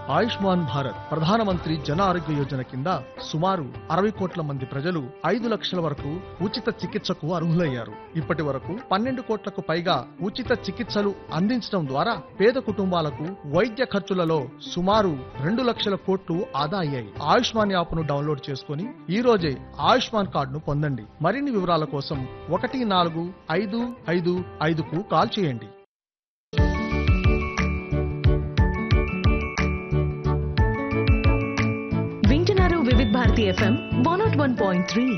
ఆయుష్మాన్ భారత్ ప్రధానమంత్రి జన ఆరోగ్య యోజన కింద సుమారు అరవై కోట్ల మంది ప్రజలు ఐదు లక్షల వరకు ఉచిత చికిత్సకు అర్హులయ్యారు ఇప్పటి వరకు పన్నెండు కోట్లకు పైగా ఉచిత చికిత్సలు అందించడం ద్వారా పేద కుటుంబాలకు వైద్య ఖర్చులలో సుమారు రెండు లక్షల కోట్లు ఆదా అయ్యాయి ఆయుష్మాన్ యాప్ ను డౌన్లోడ్ చేసుకుని ఈ రోజే ఆయుష్మాన్ కార్డును పొందండి మరిన్ని వివరాల కోసం ఒకటి నాలుగు ఐదు ఐదు ఐదుకు కాల్ చేయండి వింటున్నారు Vividh Bharati FM one nought one point three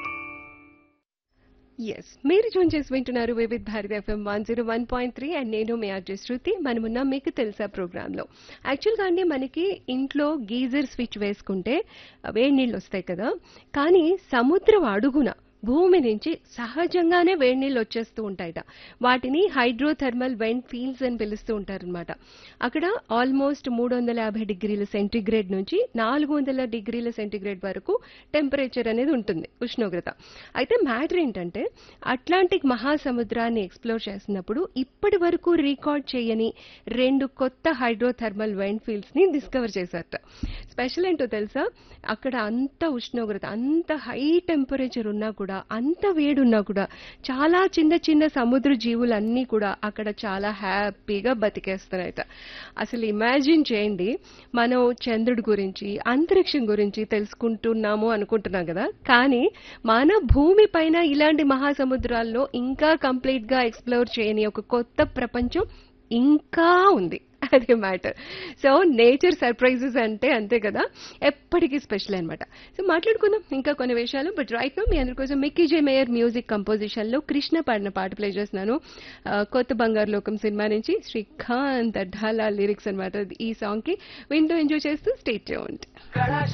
ఎస్ మీరు జూన్ చేసి వింటున్నారు Vividh Bharati FM one zero one point three and నేను మీ ఆర్జే శృతి మనమున్న మీకు తెలుసా ప్రోగ్రాంలో యాక్చువల్గా అండి మనకి ఇంట్లో గీజర్ స్విచ్ వేసుకుంటే వేడి నీళ్ళు వస్తాయి కదా కానీ సముద్రం అడుగున భూమి నుంచి సహజంగానే వేడి నీళ్ళు వచ్చేస్తూ ఉంటాయట వాటిని హైడ్రోథర్మల్ వెంట్ ఫీల్డ్స్ అని పిలుస్తూ ఉంటారనమాట అక్కడ ఆల్మోస్ట్ మూడు వందల యాభై డిగ్రీల సెంటీగ్రేడ్ నుంచి నాలుగు వందల డిగ్రీల సెంటీగ్రేడ్ వరకు టెంపరేచర్ అనేది ఉంటుంది ఉష్ణోగ్రత అయితే మ్యాటర్ ఏంటంటే అట్లాంటిక్ మహాసముద్రాన్ని ఎక్స్ప్లోర్ చేసినప్పుడు ఇప్పటి వరకు రికార్డ్ చేయని రెండు కొత్త హైడ్రోథర్మల్ వెంట్ ఫీల్డ్స్ ని డిస్కవర్ చేశారట స్పెషల్ ఏంటో తెలుసా అక్కడ అంత ఉష్ణోగ్రత అంత హై టెంపరేచర్ ఉన్నా కూడా అంత వేడున్నా కూడా చాలా చిన్న చిన్న సముద్ర జీవులన్నీ కూడా అక్కడ చాలా హ్యాపీగా బతికేస్తున్నాయట అసలు ఇమాజిన్ చేయండి మనం చంద్రుడి గురించి అంతరిక్షం గురించి తెలుసుకుంటున్నాము అనుకుంటున్నాం కదా కానీ మన భూమి పైన ఇలాంటి మహాసముద్రాల్లో ఇంకా కంప్లీట్ గా ఎక్స్ప్లోర్ చేయని ఒక కొత్త ప్రపంచం ఇంకా ఉంది అదే మ్యాటర్ సో నేచర్ సర్ప్రైజెస్ అంటే అంతే కదా ఎప్పటికీ స్పెషల్ అనమాట సో మాట్లాడుకుందాం ఇంకా కొన్ని విషయాలు బట్ రైట్ నో మీ అందరి కోసం Mickey J Meyer music composition లో కృష్ణ పాడిన పాట ప్లే చేస్తున్నాను ఆ, కొత్త బంగారు లోకం సినిమా నుంచి శ్రీకాంత్ అడ్డాల లిరిక్స్ అనమాట ఈ సాంగ్ కి వింటూ ఎంజాయ్ చేస్తూ స్టేట్ చేయండి